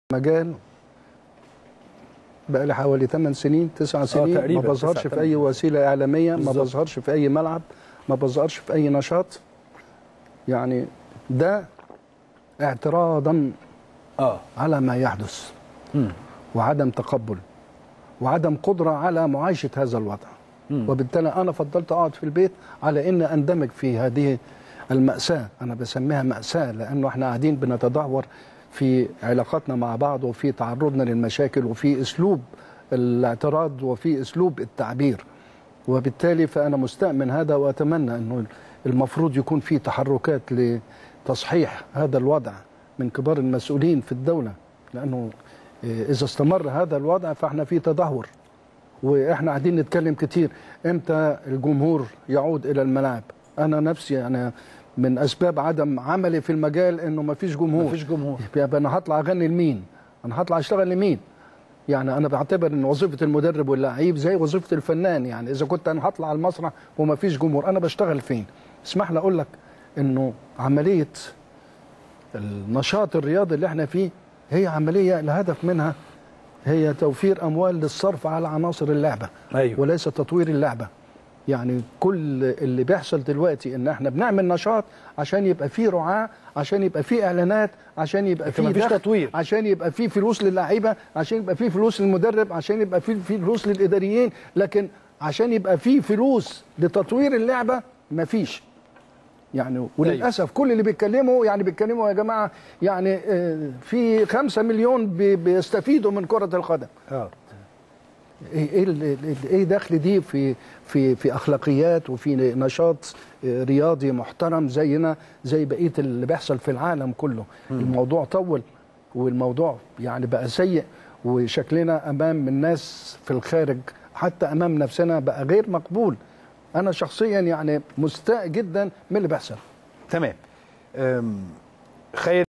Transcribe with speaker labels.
Speaker 1: مجال بقى لي حوالي 8 سنين 9 سنين ما
Speaker 2: تقريباً،
Speaker 1: بظهرش
Speaker 2: تسع،
Speaker 1: في اي وسيله اعلاميه ما
Speaker 2: بالظبط.
Speaker 1: بظهرش في اي ملعب ما بظهرش في اي نشاط يعني ده اعتراضا
Speaker 2: اه
Speaker 1: على ما يحدث
Speaker 2: مم.
Speaker 1: وعدم تقبل وعدم قدره على معايشه هذا الوضع
Speaker 2: مم.
Speaker 1: وبالتالي انا فضلت اقعد في البيت على ان اندمج في هذه الماساه انا بسميها ماساه لانه احنا قاعدين بنتدهور في علاقاتنا مع بعض وفي تعرضنا للمشاكل وفي اسلوب الاعتراض وفي اسلوب التعبير وبالتالي فانا مستاء من هذا واتمنى انه المفروض يكون في تحركات لتصحيح هذا الوضع من كبار المسؤولين في الدوله لانه إيه، اذا استمر هذا الوضع فاحنا في تدهور واحنا قاعدين نتكلم كتير امتى الجمهور يعود الى الملاعب انا نفسي انا من اسباب عدم عملي في المجال انه ما فيش جمهور
Speaker 2: مفيش جمهور
Speaker 1: يبقى انا هطلع اغني لمين انا هطلع اشتغل لمين يعني انا بعتبر ان وظيفه المدرب واللعيب زي وظيفه الفنان يعني اذا كنت انا هطلع على المسرح وما فيش جمهور انا بشتغل فين اسمح لي اقول لك انه عمليه النشاط الرياضي اللي احنا فيه هي عمليه الهدف منها هي توفير اموال للصرف على عناصر اللعبه
Speaker 2: ايوه
Speaker 1: وليس تطوير اللعبه يعني كل اللي بيحصل دلوقتي ان احنا بنعمل نشاط عشان يبقى فيه رعاة عشان يبقى فيه اعلانات عشان يبقى
Speaker 2: لكن
Speaker 1: فيه
Speaker 2: مفيش
Speaker 1: دخل،
Speaker 2: تطوير.
Speaker 1: عشان يبقى فيه فلوس للاعيبه عشان يبقى فيه فلوس للمدرب عشان يبقى فيه فيه فلوس للاداريين لكن عشان يبقى فيه فلوس لتطوير اللعبه مفيش يعني وللاسف كل اللي بيتكلموا يعني بيتكلموا يا جماعه يعني آه، في خمسة مليون بي- بيستفيدوا من كره القدم
Speaker 2: اه
Speaker 1: ايه ايه ال- ال- ايه دخل دي في في في اخلاقيات وفي نشاط آه، رياضي محترم زينا زي بقيه اللي بيحصل في العالم كله الموضوع طول والموضوع يعني بقى سيء وشكلنا امام الناس في الخارج حتى امام نفسنا بقى غير مقبول انا شخصيا يعني مستاء جدا من اللي بيحصل
Speaker 2: تمام أم، خير